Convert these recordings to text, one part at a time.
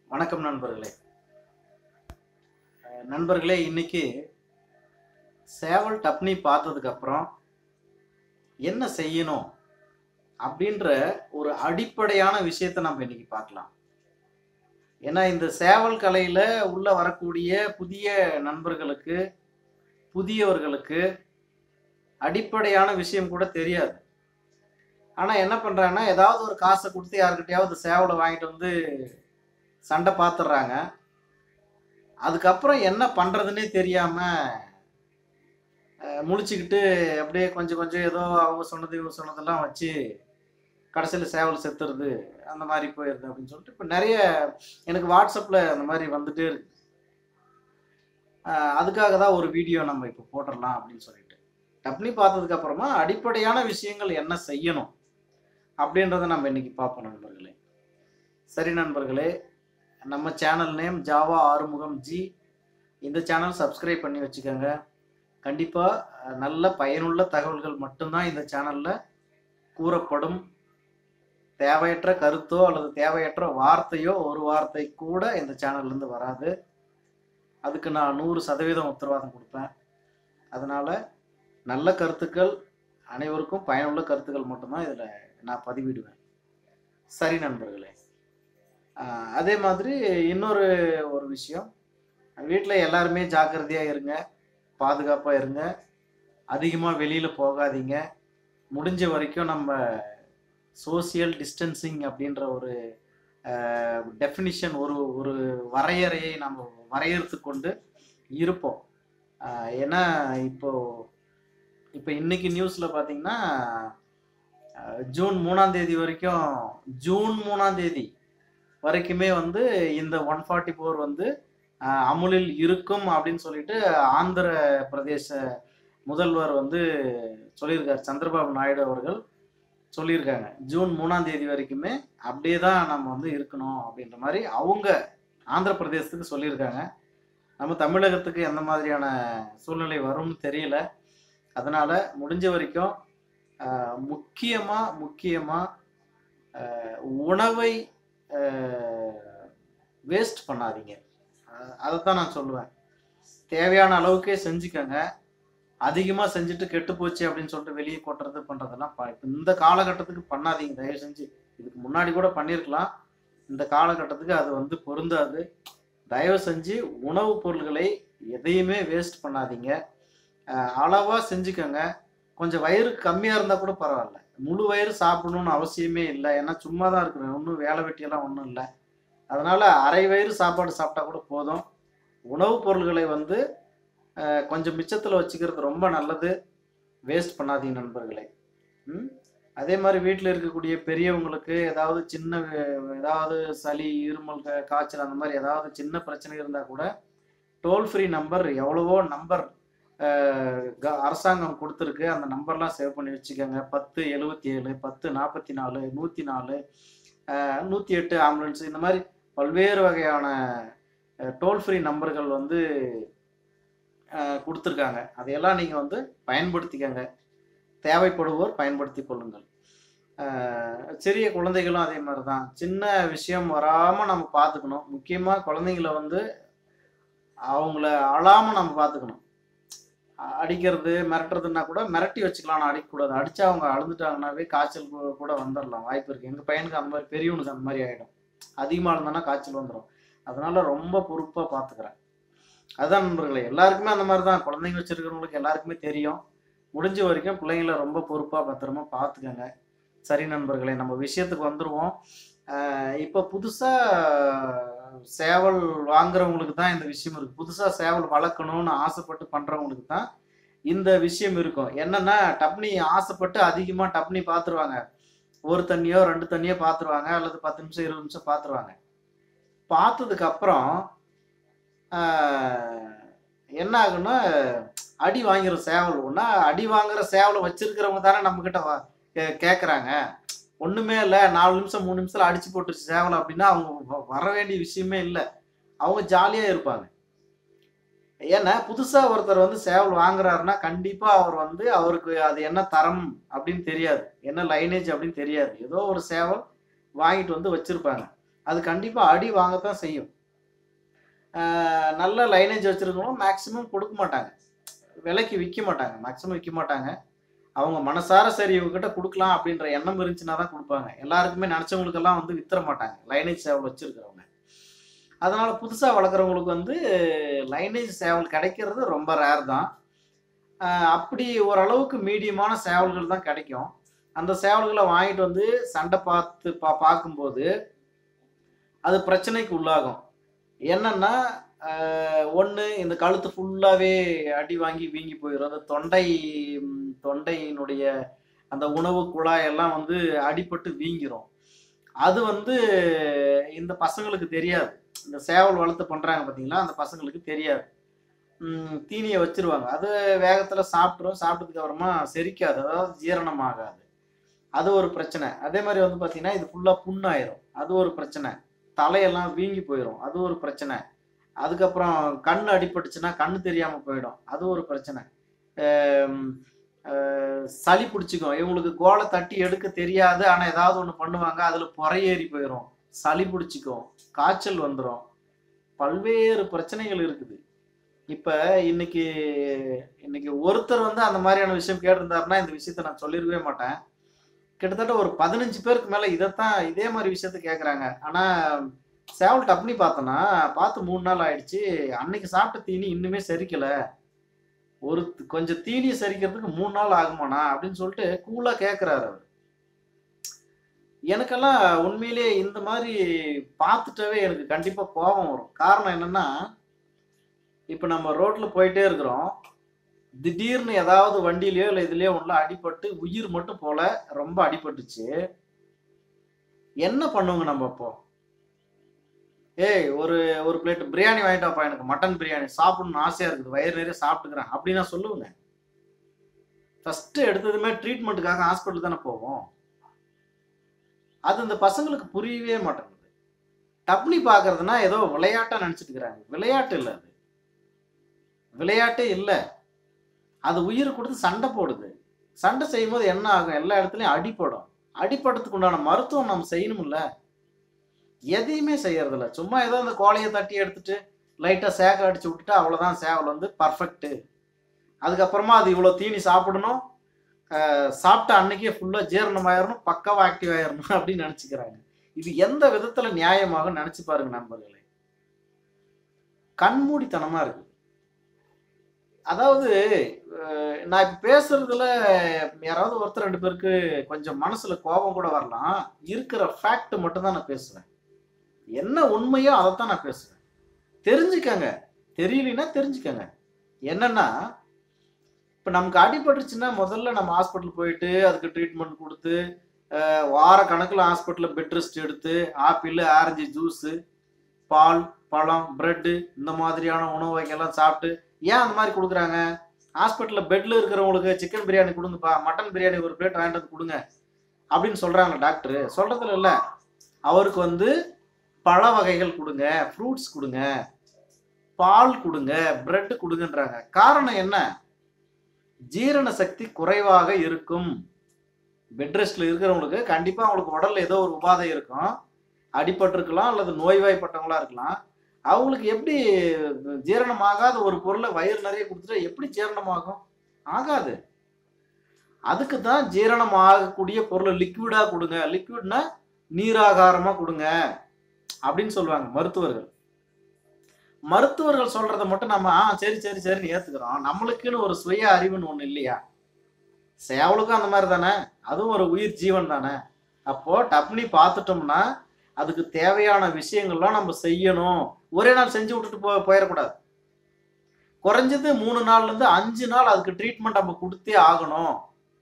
வணக்கம் நண்பர்களே அஹ் நண்பர்களே இன்னைக்கு சேவல் டப்னி பார்த்ததுக்கு அப்புறம் என்ன செய்யணும் அப்படின்ற ஒரு அடிப்படையான விஷயத்தை நம்ம இன்னைக்கு பார்க்கலாம் ஏன்னா இந்த சேவல் கலையில உள்ள வரக்கூடிய புதிய நண்பர்களுக்கு புதியவர்களுக்கு அடிப்படையான விஷயம் கூட தெரியாது ஆனா என்ன பண்றாங்கன்னா ஏதாவது ஒரு காசை கொடுத்து யாருக்கிட்டையாவது சேவலை வாங்கிட்டு வந்து சண்டை பார்த்துடுறாங்க அதுக்கப்புறம் என்ன பண்ணுறதுன்னே தெரியாமல் முழிச்சுக்கிட்டு அப்படியே கொஞ்சம் கொஞ்சம் ஏதோ அவங்க சொன்னது இவங்க சொன்னதெல்லாம் வச்சு கடைசியில் சேவல் செத்துறது அந்த மாதிரி போயிடுது அப்படின்னு சொல்லிட்டு இப்போ நிறைய எனக்கு வாட்ஸ்அப்பில் அந்த மாதிரி வந்துட்டே இருக்கு அஹ் அதுக்காக தான் ஒரு வீடியோ நம்ம இப்போ போட்டுடலாம் அப்படின்னு சொல்லிட்டு டப்னி பார்த்ததுக்கு அப்புறமா அடிப்படையான விஷயங்கள் என்ன செய்யணும் அப்படின்றத நம்ம இன்னைக்கு பார்ப்போம் நண்பர்களே சரி நண்பர்களே நம்ம சேனல் நேம் ஜாவா ஆறுமுகம் ஜி இந்த சேனல் சப்ஸ்கிரைப் பண்ணி வச்சுக்கோங்க கண்டிப்பாக நல்ல பயனுள்ள தகவல்கள் மட்டும்தான் இந்த சேனலில் கூறப்படும் தேவையற்ற கருத்தோ அல்லது தேவையற்ற வார்த்தையோ ஒரு வார்த்தை கூட இந்த சேனல்லேருந்து வராது அதுக்கு நான் நூறு சதவீதம் உத்தரவாதம் கொடுப்பேன் அதனால் நல்ல கருத்துக்கள் அனைவருக்கும் பயனுள்ள கருத்துக்கள் மட்டும்தான் இதில் நான் பதிவிடுவேன் சரி நண்பர்களே ஆஹ் அதே மாதிரி இன்னொரு ஒரு விஷயம் வீட்டில் எல்லாருமே ஜாக்கிரதையாக இருங்க பாதுகாப்பாக இருங்க அதிகமாக வெளியில் போகாதீங்க முடிஞ்ச வரைக்கும் நம்ம சோசியல் டிஸ்டன்சிங் அப்படின்ற ஒரு டெஃபினிஷன் ஒரு ஒரு வரையறையை நம்ம வரையறுத்து கொண்டு இருப்போம் ஆஹ் ஏன்னா இப்போ இப்போ இன்னைக்கு நியூஸில் பார்த்தீங்கன்னா ஆஹ் ஜூன் மூணாம் தேதி வரைக்கும் ஜூன் மூணாம் தேதி வரைக்குமே வந்து இந்த ஒன் ஃபார்ட்டி ஃபோர் வந்து ஆஹ், அமுலில் இருக்கும் அப்படின்னு சொல்லிட்டு ஆந்திர பிரதேச முதல்வர் வந்து சொல்லியிருக்காரு சந்திரபாபு நாயுடு அவர்கள் சொல்லியிருக்காங்க ஜூன் மூணாம் தேதி வரைக்குமே அப்படியே தான் நம்ம வந்து இருக்கணும் அப்படின்ற மாதிரி அவங்க ஆந்திர பிரதேசத்துக்கு சொல்லியிருக்காங்க நம்ம தமிழகத்துக்கு எந்த மாதிரியான சூழ்நிலை வரும்னு தெரியல அதனால முடிஞ்ச வரைக்கும் ஆஹ், முக்கியமா முக்கியமா ஆஹ், உணவை வேஸ்ட் பண்ணாதீங்க அதை தான் நான் சொல்லுவேன் தேவையான அளவுக்கே செஞ்சுக்கோங்க அதிகமாக செஞ்சுட்டு கெட்டு போச்சு அப்படின்னு சொல்லிட்டு வெளியே கொட்டுறது பண்ணுறதெல்லாம் ப- இப்ப இந்த காலகட்டத்துக்கு பண்ணாதீங்க தயவு செஞ்சு இதுக்கு முன்னாடி கூட பண்ணியிருக்கலாம் இந்த காலகட்டத்துக்கு அது வந்து பொருந்தாது தயவு செஞ்சு உணவுப் பொருள்களை எதையுமே வேஸ்ட் பண்ணாதீங்க அளவாக செஞ்சுக்கோங்க கொஞ்சம் வயிறு கம்மியாக இருந்தால் கூட பரவாயில்ல முழு வயிறு சாப்பிடணும்னு அவசியமே இல்லை ஏன்னா சும்மா தான் இருக்கிறேன் ஒன்றும் வேலை வெட்டியெல்லாம் ஒன்றும் இல்லை அதனால அரை வயிறு சாப்பாடு சாப்பிட்டா கூட போதும் உணவுப் பொருள்களை வந்து அஹ், கொஞ்சம் மிச்சத்தில் வச்சுக்கிறது ரொம்ப நல்லது வேஸ்ட் பண்ணாதீங்க நண்பர்களே ம் அதே மாதிரி வீட்டில் இருக்கக்கூடிய பெரியவங்களுக்கு ஏதாவது சின்ன வே- ஏதாவது சளி இருமல் கா- காய்ச்சல் அந்த மாதிரி ஏதாவது சின்ன பிரச்சனை இருந்தால் கூட டோல் ஃப்ரீ நம்பர் எவ்வளவோ நம்பர் அரசாங்கம் கொடுத்துருக்கு அந்த நம்பர்லாம் சேவ் பண்ணி வச்சுக்கோங்க பத்து எழுபத்தி ஏழு பத்து நாற்பத்தி நாலு நூற்றி நாலு நூற்றி எட்டு ஆம்புலன்ஸ் இந்த மாதிரி பல்வேறு வகையான டோல் ஃப்ரீ நம்பர்கள் வந்து அஹ், கொடுத்துருக்காங்க அதையெல்லாம் நீங்கள் வந்து பயன்படுத்திக்கங்க தேவைப்படுவோர் பயன்படுத்தி கொள்ளுங்கள் அஹ், சிறிய குழந்தைகளும் அதே மாதிரி தான் சின்ன விஷயம் வராமல் நம்ம பார்த்துக்கணும் முக்கியமாக குழந்தைங்கள வந்து அவங்கள அழாமல் நம்ம பார்த்துக்கணும் அ- அடிக்கிறது மிரட்டுறதுன்னா கூட மிரட்டி வச்சுக்கலாம் ஆனால் அடிக்கக்கூடாது அடிச்சா அவங்க அழுந்துட்டாங்கன்னாவே காய்ச்சல் கூ- கூட வந்துடலாம் வாய்ப்பு இருக்குது எங்கள் பையனுக்கு அந்த மாதிரி பெரியவனுக்கு அந்த மாதிரி ஆகிடும் அதிகமாக இருந்தோன்னா காய்ச்சல் வந்துடும் அதனால ரொம்ப பொறுப்பாக பார்த்துக்கிறேன் அதான் நண்பர்களே எல்லாருக்குமே அந்த மாதிரி தான் குழந்தைங்க வச்சிருக்கிறவங்களுக்கு எல்லாருக்குமே தெரியும் முடிஞ்ச வரைக்கும் பிள்ளைங்கள ரொம்ப பொறுப்பாக பத்திரமா பார்த்துக்கங்க சரி நண்பர்களே நம்ம விஷயத்துக்கு வந்துடுவோம் ஆஹ் இப்போ புதுசாக சேவல் வாங்குறவங்களுக்கு தான் இந்த விஷயம் இருக்கு புதுசாக சேவல் வளர்க்கணும்னு ஆசைப்பட்டு பண்ணுறவங்களுக்கு தான் இந்த விஷயம் இருக்கும் என்னன்னா டப்னி ஆசைப்பட்டு அதிகமாக டப்னி பார்த்துருவாங்க ஒரு தண்ணியோ ரெண்டு தண்ணியோ பார்த்துருவாங்க அல்லது பத்து நிமிஷம் இருபது நிமிஷம் பார்த்துருவாங்க பார்த்ததுக்கு அப்புறம் ஆஹ், என்ன ஆகுன்னா அடி வாங்கிற சேவல் ஒன்றா அடி வாங்குற சேவலை வச்சிருக்கிறவங்க தானே நம்மக்கிட்ட வா கே- கேட்குறாங்க ஒன்றுமே இல்லை நாலு நிமிஷம் மூணு நிமிஷத்தில் அடிச்சு போட்டுருச்சு சேவல் அப்படின்னா அவங்க வ- வர வேண்டிய விஷயமே இல்லை அவங்க ஜாலியாக இருப்பாங்க ஏன்னா புதுசாக ஒருத்தர் வந்து சேவல் வாங்குறாருன்னா கண்டிப்பாக அவர் வந்து அவருக்கு அது என்ன தரம் அப்படின்னு தெரியாது என்ன லைனேஜ் அப்படின்னு தெரியாது ஏதோ ஒரு சேவல் வாங்கிட்டு வந்து வச்சுருப்பாங்க அது கண்டிப்பாக அடி வாங்கத்தான் செய்யும் ஆஹ் நல்ல லைனேஜ் வச்சுருக்கணும் மேக்ஸிமம் கொடுக்க மாட்டாங்க விலைக்கு விற்க மாட்டாங்க மேக்ஸிமம் விற்க மாட்டாங்க அவங்க மனசார சரி இவங்ககிட்ட கொடுக்கலாம் அப்படின்ற எண்ணம் இருந்துச்சுன்னா தான் கொடுப்பாங்க எல்லாருக்குமே நினச்சவங்களுக்கெல்லாம் வந்து வித்துற மாட்டாங்க லைனேஜ் சேவல் வச்சுருக்கிறவங்க அதனால் புதுசாக வளர்க்குறவங்களுக்கு வந்து லைனேஜ் சேவல் கிடைக்கிறது ரொம்ப ரேர் தான் ஆஹ் அப்படி ஓரளவுக்கு மீடியமான சேவல்கள் தான் கிடைக்கும் அந்த சேவல்களை வாங்கிட்டு வந்து சண்டை பார்த்து பா பார்க்கும்போது அது பிரச்சனைக்கு உள்ளாகும் என்னன்னா ஒன்று இந்த கழுத்து ஃபுல்லாகவே அடி வாங்கி வீங்கி போயிடும் அந்த தொண்டை ம், தொண்டையினுடைய அந்த உணவு குழாயெல்லாம் வந்து அடிபட்டு வீங்கிரும் அது வந்து இந்த பசங்களுக்கு தெரியாது இந்த சேவல் வளர்த்து பண்ணுறாங்க பார்த்தீங்களா அந்த பசங்களுக்கு தெரியாது ம், தீனியை வச்சிருவாங்க அது வேகத்தில் சாப்பிட்ரும் சாப்பிட்டதுக்கு அப்புறமா செரிக்காது அதாவது ஜீரணம் ஆகாது அது ஒரு பிரச்சனை அதே மாதிரி வந்து பார்த்தீங்கன்னா இது ஃபுல்லாக புண்ணாயிரும் அது ஒரு பிரச்சனை தலையெல்லாம் வீங்கி போயிடும் அது ஒரு பிரச்சனை அதுக்கப்புறம் கண் அடிபட்டுச்சுன்னா கண்ணு தெரியாமல் போயிடும் அது ஒரு பிரச்சனை ஆம், ஆஹ் சளி பிடிச்சிக்கும் இவங்களுக்கு கோலை தட்டி எடுக்க தெரியாது ஆனால் ஏதாவது ஒன்று பண்ணுவாங்க அதில் பொறையேறி போயிடும் சளி பிடிச்சிக்கும் காய்ச்சல் வந்துடும் பல்வேறு பிரச்சனைகள் இருக்குது இப்போ இன்னைக்கு இன்னைக்கு ஒருத்தர் வந்து அந்த மாதிரியான விஷயம் கேட்டிருந்தாருன்னா இந்த விஷயத்த நான் சொல்லியிருக்கவே மாட்டேன் கிட்டத்தட்ட ஒரு பதினஞ்சு பேருக்கு மேலே இதைத்தான் இதே மாதிரி விஷயத்த கேட்குறாங்க ஆனால் சேவல் டப்னி பார்த்தோன்னா பார்த்து மூணு நாள் ஆயிடுச்சு அன்னைக்கு சாப்பிட்ட தீனி இன்னுமே செரிக்கலை ஒரு த- கொஞ்சம் தீனி செரிக்கிறதுக்கு மூணு நாள் ஆகுமாண்ணா அப்படின்னு சொல்லிட்டு கூலாக கேட்குறாரு அவர் எனக்கெல்லாம் உண்மையிலேயே இந்த மாதிரி பார்த்துட்டவே எனக்கு கண்டிப்பாக கோபம் வரும் காரணம் என்னன்னா இப்போ நம்ம ரோட்டில் போயிட்டே இருக்கிறோம் திடீர்னு ஏதாவது வண்டியிலயோ இல்லை இதுலயோ ஒன்றுல அடிபட்டு உயிர் மட்டும் போல ரொம்ப அடிபட்டுச்சு என்ன பண்ணுவோங்க நம்ம அப்போ ஏய் ஒரு ஒரு பிளேட் பிரியாணி வாங்கிட்டு வாப்பா எனக்கு மட்டன் பிரியாணி சாப்பிடணும்னு ஆசையா இருக்குது வயிறு நிறைய சாப்பிட்டுக்கிறேன் அப்படி நான் சொல்லுவேங்க ஃபர்ஸ்ட் எடுத்ததுமே ட்ரீட்மெண்ட்டுக்காக ஹாஸ்பிட்டல் தானே போவோம் அது இந்த பசங்களுக்கு புரியவே மாட்டேங்குது டப்னி பார்க்கறதுனா ஏதோ விளையாட்டா நினைச்சிட்டு இருக்கிறாங்க விளையாட்டு இல்லை அது விளையாட்டே இல்லை அது உயிர் கொடுத்து சண்டை போடுது சண்டை செய்யும்போது என்ன ஆகும் எல்லா இடத்துலையும் அடிபடும் அடிபடுறதுக்கு உண்டான மருத்துவம் நம்ம செய்யணும்ல எதையுமே செய்யறதில்ல சும்மா ஏதோ அந்த கோழையை தட்டி எடுத்துட்டு லைட்டாக சேக அடிச்சு விட்டுட்டு அவ்வளோதான் சேவல் வந்து பர்ஃபெக்ட்டு அதுக்கப்புறமா அது இவ்வளோ தீனி சாப்பிடணும் அஹ் சாப்பிட்ட அன்னைக்கே ஃபுல்லாக ஜீரணமாயிரணும் பக்காவாக ஆக்டிவ் ஆயிரணும் அப்படின்னு நினச்சிக்கிறாங்க இது எந்த விதத்தில் நியாயமாக நினச்சி பாருங்க நண்பர்களே கண்மூடித்தனமாக இருக்குது அதாவது அஹ் நான் இப்போ பேசுறதுல யாராவது ஒருத்தர் ரெண்டு பேருக்கு கொஞ்சம் மனசுல கோபம் கூட வரலாம் இருக்கிற ஃபேக்ட் மட்டும் தான் நான் பேசுவேன் என்ன உண்மையோ அதைத்தான் நான் பேசுவேன் தெரிஞ்சுக்கங்க தெரியலனா தெரிஞ்சுக்கங்க என்னன்னா இப்போ நமக்கு அடிபட்டுருச்சுன்னா முதல்ல நம்ம ஹாஸ்பிட்டல் போயிட்டு அதுக்கு ட்ரீட்மெண்ட் கொடுத்து அஹ் வார கணக்கில் ஹாஸ்பிட்டலில் பெட் ரெஸ்ட் எடுத்து ஆப்பிள் ஆரஞ்சு ஜூஸு பால் பழம் பிரெட்டு இந்த மாதிரியான உணவு வகைகள்லாம் சாப்பிட்டு ஏன் அந்த மாதிரி கொடுக்குறாங்க ஹாஸ்பிட்டலில் பெட்டில் இருக்கிறவங்களுக்கு சிக்கன் பிரியாணி கொடுங்கப்பா மட்டன் பிரியாணி ஒரு பிளேட் வாங்கிட்டு வந்து கொடுங்க அப்படின்னு சொல்கிறாங்க டாக்டர் சொல்கிறதுல இல்லை அவருக்கு வந்து பழ வகைகள் கொடுங்க ஃப்ரூட்ஸ் கொடுங்க பால் கொடுங்க பிரெட் கொடுங்கன்றாங்க காரணம் என்ன ஜீரண சக்தி குறைவாக இருக்கும் பெட் ரெஸ்ட்ல இருக்கிறவங்களுக்கு கண்டிப்பாக அவங்களுக்கு உடல்ல ஏதோ ஒரு உபாதை இருக்கும் அடிபட்டிருக்கலாம் அல்லது நோய்வாய்ப்பட்டவங்களா இருக்கலாம் அவங்களுக்கு எப்படி ஜீரணமாகாத ஒரு பொருளை வயிறு நிறைய கொடுத்துட்டா எப்படி ஜீரணமாகும் ஆகாது அதுக்கு தான் ஜீரணம் ஆகக்கூடிய பொருளை லிக்விடா கொடுங்க லிக்விட்னா நீராகாரமா கொடுங்க அப்படின்னு சொல்லுவாங்க மருத்துவர்கள் மருத்துவர்கள் சொல்றத மட்டும் நம்ம ஆ சரி சரி சரின்னு ஏத்துக்கிறோம் நம்மளுக்குன்னு ஒரு சுய அறிவுன்னு ஒண்ணு இல்லையா சேவலுக்கும் அந்த மாதிரி தானே அதுவும் ஒரு உயிர் ஜீவன் தானே அப்போ டப்னி பார்த்துட்டோம்னா அதுக்கு தேவையான விஷயங்கள்லாம் நம்ம செய்யணும் ஒரே நாள் செஞ்சு விட்டுட்டு போ போயிடக்கூடாது குறைஞ்சது மூணு நாள்ல இருந்து அஞ்சு நாள் அதுக்கு ட்ரீட்மெண்ட் நம்ம கொடுத்தே ஆகணும்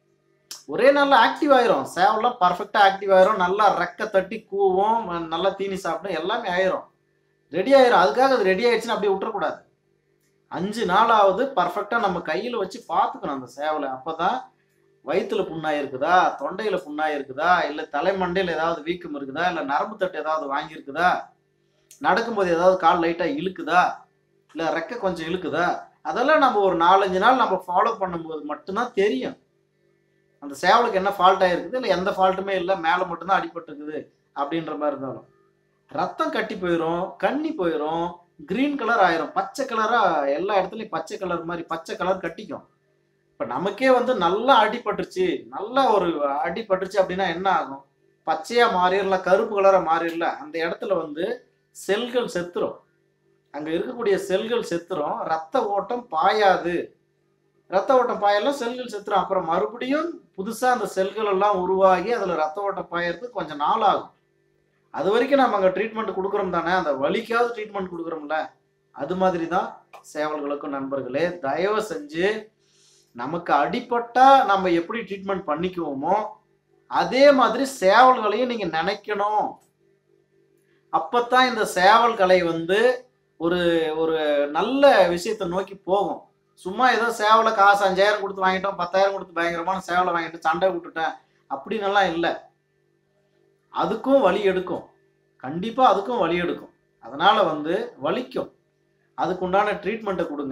ஒரே நாள்ல ஆக்டிவ் ஆயிரும் சேவலாம் பர்ஃபெக்டா ஆக்டிவ் ஆயிரும் நல்லா ரெக்க தட்டி கூவும் நல்லா தீனி சாப்பிடும் எல்லாமே ஆயிரும் ரெடி ஆயிரும் அதுக்காக அது ரெடி ஆயிடுச்சுன்னு அப்படியே விட்டுறக்கூடாது அஞ்சு நாளாவது பர்ஃபெக்டா நம்ம கையில வச்சு பார்த்துக்கணும் அந்த சேவலை அப்பதான் வயிற்றுல புண்ணாயிருக்குதா தொண்டையில புண்ணாயிருக்குதா இல்லை தலைமண்டையில் ஏதாவது வீக்கம் இருக்குதா இல்லை நரம்பு தட்டு ஏதாவது வாங்கியிருக்குதா நடக்கும்போது ஏதாவது கால் லைட்டாக இழுக்குதா இல்லை ரெக்கை கொஞ்சம் இழுக்குதா அதெல்லாம் நம்ம ஒரு நாலஞ்சு நாள் நம்ம ஃபாலோ பண்ணும்போது மட்டும்தான் தெரியும் அந்த சேவலுக்கு என்ன ஃபால்ட் ஆயிருக்குது இல்லை எந்த ஃபால்ட்டுமே இல்லை மேலே மட்டும்தான் அடிபட்டுருக்குது அப்படின்ற மாதிரி இருந்தாலும் ரத்தம் கட்டி போயிடும் கண்ணி போயிடும் கிரீன் கலர் ஆயிரும் பச்சை கலரா எல்லா இடத்துலயும் பச்சை கலர் மாதிரி பச்சை கலர் கட்டிக்கும் இப்ப நமக்கே வந்து நல்லா அடிபட்டுருச்சு நல்லா ஒரு அடிபட்டுருச்சு அப்படின்னா என்ன ஆகும் பச்சையா மாறிடல கருப்பு கலரா மாறிடல அந்த இடத்துல வந்து செல்கள் செத்துரும் அங்க இருக்கக்கூடிய செல்கள் செத்துரும் ரத்த ஓட்டம் பாயாது ரத்த ஓட்டம் பாயெல்லாம் செல்கள் செத்துரும் அப்புறம் மறுபடியும் புதுசா அந்த செல்கள் எல்லாம் உருவாகி அதுல ரத்த ஓட்டம் பாயறதுக்கு கொஞ்சம் நாள் ஆகும் அது வரைக்கும் நம்ம அங்க ட்ரீட்மெண்ட் கொடுக்குறோம் தானே அந்த வலிக்காவது ட்ரீட்மெண்ட் கொடுக்குறோம்ல அது மாதிரி தான் சேவல்களுக்கும் நண்பர்களே தயவு செஞ்சு நமக்கு அடிபட்டா நம்ம எப்படி ட்ரீட்மெண்ட் பண்ணிக்குவோமோ அதே மாதிரி சேவல்களையும் நீங்க நினைக்கணும் அப்பத்தான் இந்த சேவல் கலை வந்து ஒரு ஒரு நல்ல விஷயத்தை நோக்கி போகும் சும்மா ஏதோ சேவலை காசு அஞ்சாயிரம் கொடுத்து வாங்கிட்டோம் பத்தாயிரம் கொடுத்து பயங்கரமான சேவலை வாங்கிட்டு சண்டை விட்டுட்டேன் அப்படின்னு எல்லாம் இல்லை அதுக்கும் வலி எடுக்கும் கண்டிப்பா அதுக்கும் வலி எடுக்கும் அதனால வந்து வலிக்கும் அதுக்கு உண்டான ட்ரீட்மெண்ட்டை கொடுங்க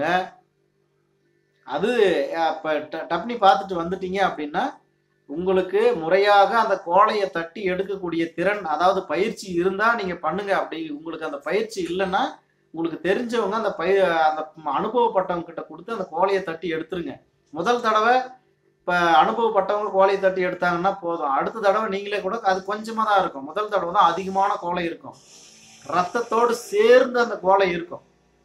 அது இப்போ டப்னி பார்த்துட்டு வந்துட்டீங்க அப்படின்னா உங்களுக்கு முறையாக அந்த கோழையை தட்டி எடுக்கக்கூடிய திறன் அதாவது பயிற்சி இருந்தா நீங்க பண்ணுங்க அப்படி உங்களுக்கு அந்த பயிற்சி இல்லைன்னா உங்களுக்கு தெரிஞ்சவங்க அந்த பய அந்த அனுபவப்பட்டவங்க கிட்ட கொடுத்து அந்த கோழையை தட்டி எடுத்துருங்க முதல் தடவை இப்போ அனுபவப்பட்டவங்க கோழையை தட்டி எடுத்தாங்கன்னா போதும் அடுத்த தடவை நீங்களே கூட அது கொஞ்சமாக தான் இருக்கும் முதல் தடவை தான் அதிகமான கோழை இருக்கும் ரத்தத்தோடு சேர்ந்து அந்த கோழை இருக்கும்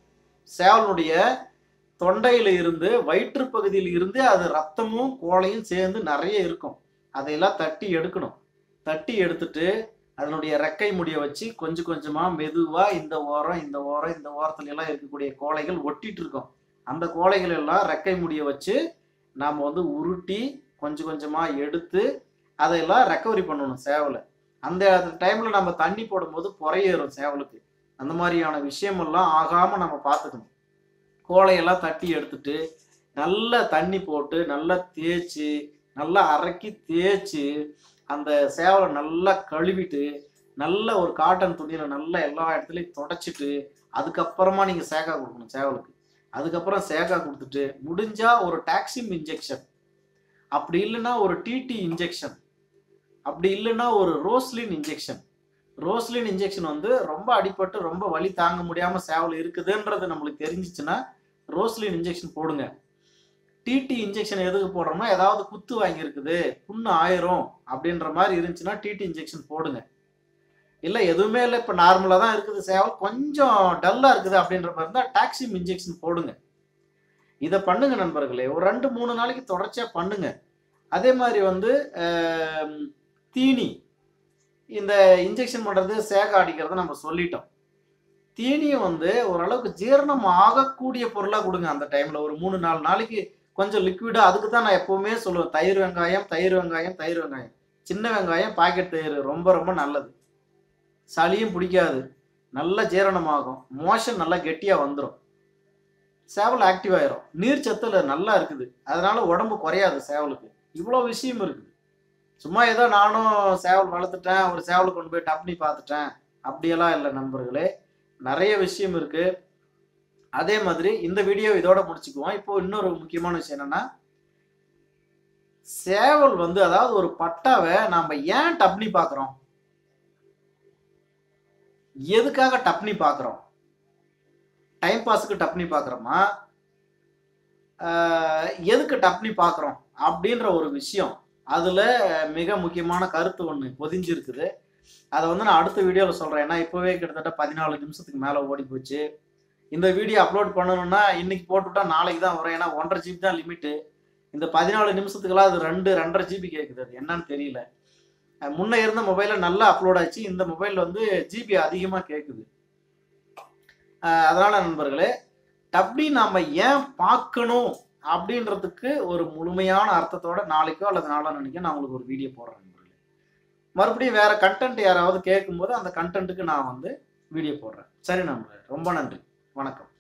சேவலுடைய தொண்டையில இருந்து வயிற்று பகுதியில் இருந்து அது ரத்தமும் கோழையும் சேர்ந்து நிறைய இருக்கும் அதையெல்லாம் தட்டி எடுக்கணும் தட்டி எடுத்துட்டு அதனுடைய ரெக்கை முடிய வச்சு கொஞ்சம் கொஞ்சமா மெதுவா இந்த ஓரம் இந்த ஓரம் இந்த ஓரத்துல எல்லாம் இருக்கக்கூடிய கோழைகள் ஒட்டிட்டு இருக்கும் அந்த கோழைகள் எல்லாம் ரெக்கை முடிய வச்சு நாம வந்து உருட்டி கொஞ்சம் கொஞ்சமா எடுத்து அதையெல்லாம் ரெக்கவரி பண்ணணும் சேவலை அந்த டைம்ல நம்ம தண்ணி போடும்போது புறையேறும் சேவலுக்கு அந்த மாதிரியான விஷயமெல்லாம் ஆகாம நம்ம பார்த்துக்கணும் கோழையெல்லாம் தட்டி எடுத்துட்டு நல்லா தண்ணி போட்டு நல்லா தேய்ச்சி நல்லா அரைக்கி தேய்ச்சி அந்த சேவலை நல்லா கழுவிட்டு நல்ல ஒரு காட்டன் துணியில நல்லா எல்லா இடத்துலையும் தொடச்சிட்டு அதுக்கப்புறமா நீங்க சேகா கொடுக்கணும் சேவலுக்கு அதுக்கப்புறம் சேகா கொடுத்துட்டு முடிஞ்சா ஒரு டாக்ஸிம் இன்ஜெக்ஷன் அப்படி இல்லைன்னா ஒரு டிடி இன்ஜெக்ஷன் அப்படி இல்லைன்னா ஒரு ரோஸ்லின் இன்ஜெக்ஷன் ரோஸ்லின் இன்ஜெக்ஷன் வந்து ரொம்ப அடிபட்டு ரொம்ப வலி தாங்க முடியாம சேவல் இருக்குதுன்றது நம்மளுக்கு தெரிஞ்சிச்சுன்னா ரோஸ்லின் இன்ஜெக்ஷன் போடுங்க டிடி இன்ஜெக்ஷன் எதுக்கு போடுறோம்னா ஏதாவது குத்து வாங்கியிருக்குது புண்ணு ஆயிரும் அப்படின்ற மாதிரி இருந்துச்சுன்னா டிடி இன்ஜெக்ஷன் போடுங்க இல்லை எதுவுமே இல்லை இப்போ நார்மலாக தான் இருக்குது சேவல் கொஞ்சம் டல்லாக இருக்குது அப்படின்ற மாதிரி இருந்தால் டாக்ஸிம் இன்ஜெக்ஷன் போடுங்க இதை பண்ணுங்க நண்பர்களே ஒரு ரெண்டு மூணு நாளைக்கு தொடர்ச்சியாக பண்ணுங்க அதே மாதிரி வந்து ஆம், தீனி இந்த இன்ஜெக்ஷன் பண்ணுறது சேக அடிக்கிறத நம்ம சொல்லிட்டோம் தீனியும் வந்து ஓரளவுக்கு ஜீரணம் ஆகக்கூடிய பொருளாக கொடுங்க அந்த டைமில் ஒரு மூணு நாலு நாளைக்கு கொஞ்சம் லிக்விடாக அதுக்கு தான் நான் எப்போவுமே சொல்லுவேன் தயிர் வெங்காயம் தயிர் வெங்காயம் தயிர் வெங்காயம் சின்ன வெங்காயம் பாக்கெட் தயிர் ரொம்ப ரொம்ப நல்லது சளியும் பிடிக்காது நல்ல ஜீரணமாகும் மோஷன் நல்லா கெட்டியாக வந்துடும் சேவல் ஆக்டிவ் ஆயிரும் நீர் சத்துல நல்லா இருக்குது அதனால உடம்பு குறையாது சேவலுக்கு இவ்வளோ விஷயம் இருக்குது சும்மா ஏதோ நானும் சேவல் வளர்த்துட்டேன் ஒரு சேவலை கொண்டு போய் டப்னி பார்த்துட்டேன் அப்படியெல்லாம் இல்லை நண்பர்களே நிறைய விஷயம் இருக்கு அதே மாதிரி இந்த வீடியோ இதோட முடிச்சுக்குவோம் இப்போ இன்னொரு முக்கியமான விஷயம் என்னன்னா சேவல் வந்து அதாவது ஒரு பட்டாவை நாம ஏன் டப்னி பார்க்குறோம் எதுக்காக டப்னி பார்க்குறோம் டைம் பாஸுக்கு டப்னி பார்க்குறோமா எதுக்கு டப்னி பார்க்குறோம் அப்படின்ற ஒரு விஷயம் அதில் மிக முக்கியமான கருத்து ஒன்று பொதிஞ்சிருக்குது அதை வந்து நான் அடுத்த வீடியோவில் சொல்கிறேன் ஏன்னா இப்போவே கிட்டத்தட்ட பதினாலு நிமிஷத்துக்கு மேலே ஓடி போச்சு இந்த வீடியோ அப்லோட் பண்ணணும்னா இன்னைக்கு போட்டுவிட்டா நாளைக்கு தான் வரும் ஏன்னா ஒன்றரை ஜிபி தான் லிமிட்டு இந்த பதினாலு நிமிஷத்துக்கெல்லாம் அது ரெண்டு ரெண்டரை ஜிபி கேட்குது அது என்னன்னு தெரியல அஹ் முன்ன இருந்த மொபைலில் நல்லா அப்லோட் ஆச்சு இந்த மொபைல் வந்து ஜிபி அதிகமாக கேட்குது அஹ் அதனால நண்பர்களே டப்டி நாம ஏன் பார்க்கணும் அப்படின்றதுக்கு ஒரு முழுமையான அர்த்தத்தோட நாளைக்கோ அல்லது நாளான்னைக்கோ நான் உங்களுக்கு ஒரு வீடியோ போடுறேன் நண்பர்களே மறுபடியும் வேற கண்டென்ட் யாராவது கேட்கும்போது அந்த கண்டென்ட்டுக்கு நான் வந்து வீடியோ போடுறேன் சரி நண்பர்களே ரொம்ப நன்றி வணக்கம்